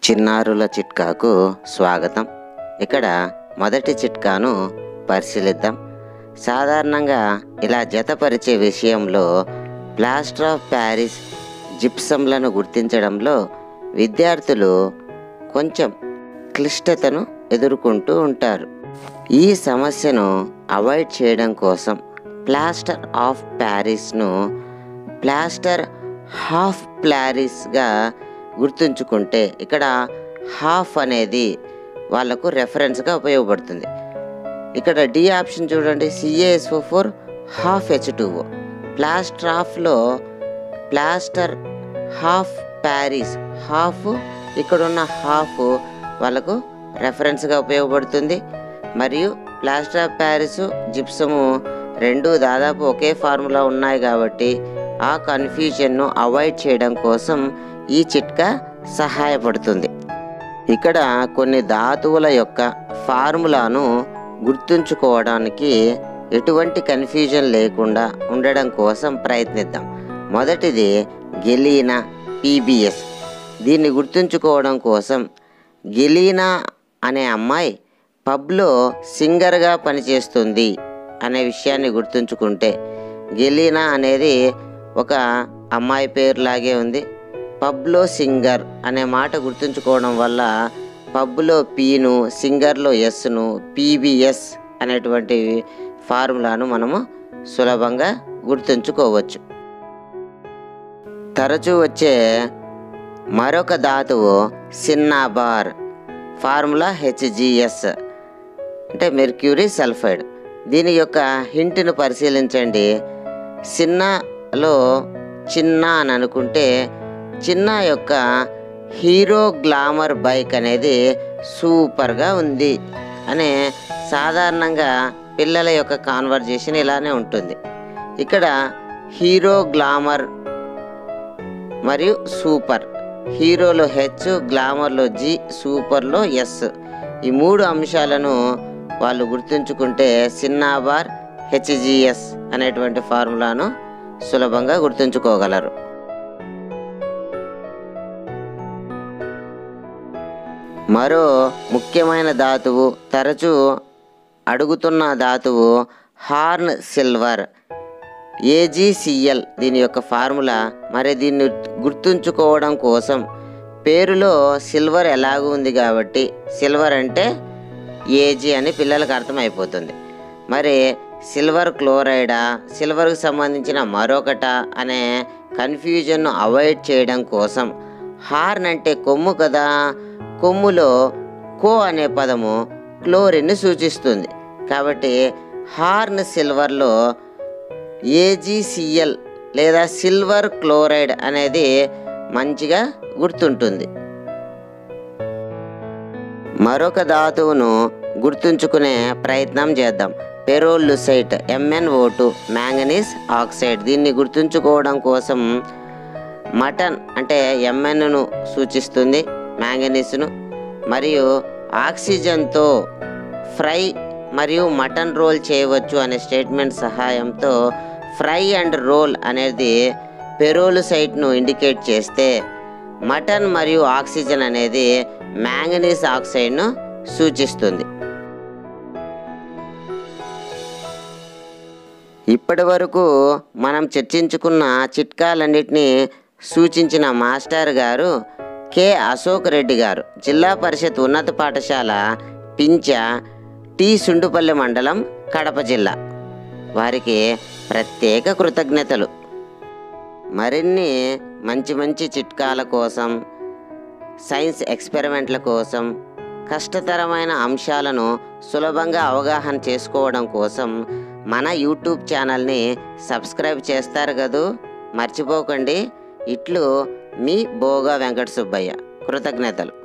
చిన్నారుల చిట్కాకు స్వాగతం ఇక్కడ మొదటి చిట్కాను పరిశీలిద్దాం సాధారణంగా ఇలా జతపరిచే విషయంలో ప్లాస్టర్ ఆఫ్ ప్యారిస్ జిప్సంలను గుర్తించడంలో విద్యార్థులు కొంచెం క్లిష్టతను ఎదుర్కొంటూ ఉంటారు ఈ సమస్యను అవాయిడ్ చేయడం కోసం ప్లాస్టర్ ఆఫ్ ప్యారిస్ను ప్లాస్టర్ హాఫ్ ప్లారిస్గా గుర్తుంచుకుంటే ఇక్కడ హాఫ్ అనేది వాళ్ళకు రెఫరెన్స్గా ఉపయోగపడుతుంది ఇక్కడ డి ఆప్షన్ చూడండి CASO four half H two O plaster ఆఫ్లో ప్లాస్టర్ హాఫ్ ప్యారిస్ హాఫ్ ఇక్కడున్న హాఫ్ వాళ్ళకు రెఫరెన్స్గా ఉపయోగపడుతుంది మరియు ప్లాస్టర్ ఆఫ్ ప్యారిస్ జిప్సము రెండు దాదాపు ఒకే ఫార్ములా ఉన్నాయి కాబట్టి ఆ కన్ఫ్యూజన్ను అవాయిడ్ చేయడం కోసం ఈ చిట్కా సహాయపడుతుంది ఇక్కడ కొన్ని ధాతువుల యొక్క ఫార్ములాను గుర్తుంచుకోవడానికి ఎటువంటి కన్ఫ్యూజన్ లేకుండా ఉండడం కోసం ప్రయత్నిద్దాం మొదటిది గెలీనా పీబిఎస్ దీన్ని గుర్తుంచుకోవడం కోసం గెలీనా అనే అమ్మాయి పబ్లో సింగర్గా పనిచేస్తుంది అనే విషయాన్ని గుర్తుంచుకుంటే గెలీనా అనేది ఒక అమ్మాయి పేరులాగే ఉంది పబ్లో సింగర్ అనే మాట గుర్తుంచుకోవడం వల్ల పబ్లో పీను సింగర్లో ఎస్ను పీబిఎస్ అనేటువంటి ఫార్ములాను మనము సులభంగా గుర్తుంచుకోవచ్చు తరచూ వచ్చే మరొక ధాతువు సిన్నాబార్ ఫార్ములా హెచ్జిఎస్ అంటే మెర్క్యూరీ సల్ఫైడ్ దీని యొక్క హింట్ను పరిశీలించండి సిన్నాలో చిన్న అని అనుకుంటే చిన్న యొక్క హీరో గ్లామర్ బైక్ అనేది సూపర్గా ఉంది అనే సాధారణంగా పిల్లల యొక్క కాన్వర్జేషన్ ఇలానే ఉంటుంది ఇక్కడ హీరో గ్లామర్ మరియు సూపర్ హీరోలో హెచ్ గ్లామర్లో జి సూపర్లో ఎస్ ఈ మూడు అంశాలను వాళ్ళు గుర్తుంచుకుంటే సిన్నాబార్ హెచ్జిఎస్ అనేటువంటి ఫార్ములాను సులభంగా గుర్తుంచుకోగలరు మరో ముఖ్యమైన ధాతువు తరచూ అడుగుతున్న ధాతువు హార్న్ సిల్వర్ ఏజీసీఎల్ దీని యొక్క ఫార్ములా మరి దీన్ని గుర్తుంచుకోవడం కోసం పేరులో సిల్వర్ ఎలాగూ ఉంది కాబట్టి సిల్వర్ అంటే ఏజీ అని పిల్లలకు అర్థమైపోతుంది మరి సిల్వర్ క్లోరైడా సిల్వర్కి సంబంధించిన మరొకట అనే కన్ఫ్యూజన్ను అవాయిడ్ చేయడం కోసం హార్న్ అంటే కొమ్ము కదా కొమ్ములో కో అనే పదము క్లోరిన్ని సూచిస్తుంది కాబట్టి హార్న్ సిల్వర్లో ఏజీసీఎల్ లేదా సిల్వర్ క్లోరైడ్ అనేది మంచిగా గుర్తుంటుంది మరొక ధాతువును గుర్తుంచుకునే ప్రయత్నం చేద్దాం pyrolusite MNO two manganese oxide దీన్ని గుర్తుంచుకోవడం కోసం మటన్ అంటే ఎంఎన్ను సూచిస్తుంది మ్యాంగనీస్ను మరియు ఆక్సిజన్తో ఫ్రై మరియు మటన్ రోల్ చేయవచ్చు అనే స్టేట్మెంట్ సహాయంతో ఫ్రై అండ్ రోల్ అనేది పెరోలు సైట్ను ఇండికేట్ చేస్తే మటన్ మరియు ఆక్సిజన్ అనేది మ్యాంగనీస్ ఆక్సైడ్ను సూచిస్తుంది ఇప్పటి వరకు మనం చర్చించుకున్న చిట్కాలన్నిటినీ సూచించిన మాస్టర్ గారు కె అశోక్ రెడ్డి గారు జిల్లా పరిషత్ ఉన్నత పాఠశాల పించ టి సుండుపల్లి మండలం కడప జిల్లా వారికి ప్రత్యేక కృతజ్ఞతలు మరిన్ని మంచి మంచి చిట్కాల కోసం సైన్స్ ఎక్స్పెరిమెంట్ల కోసం కష్టతరమైన అంశాలను సులభంగా అవగాహన చేసుకోవడం కోసం మన యూట్యూబ్ ఛానల్ని సబ్స్క్రైబ్ చేస్తారు కదూ మర్చిపోకండి ఇట్లు మీ బోగా వెంకట సుబ్బయ్య కృతజ్ఞతలు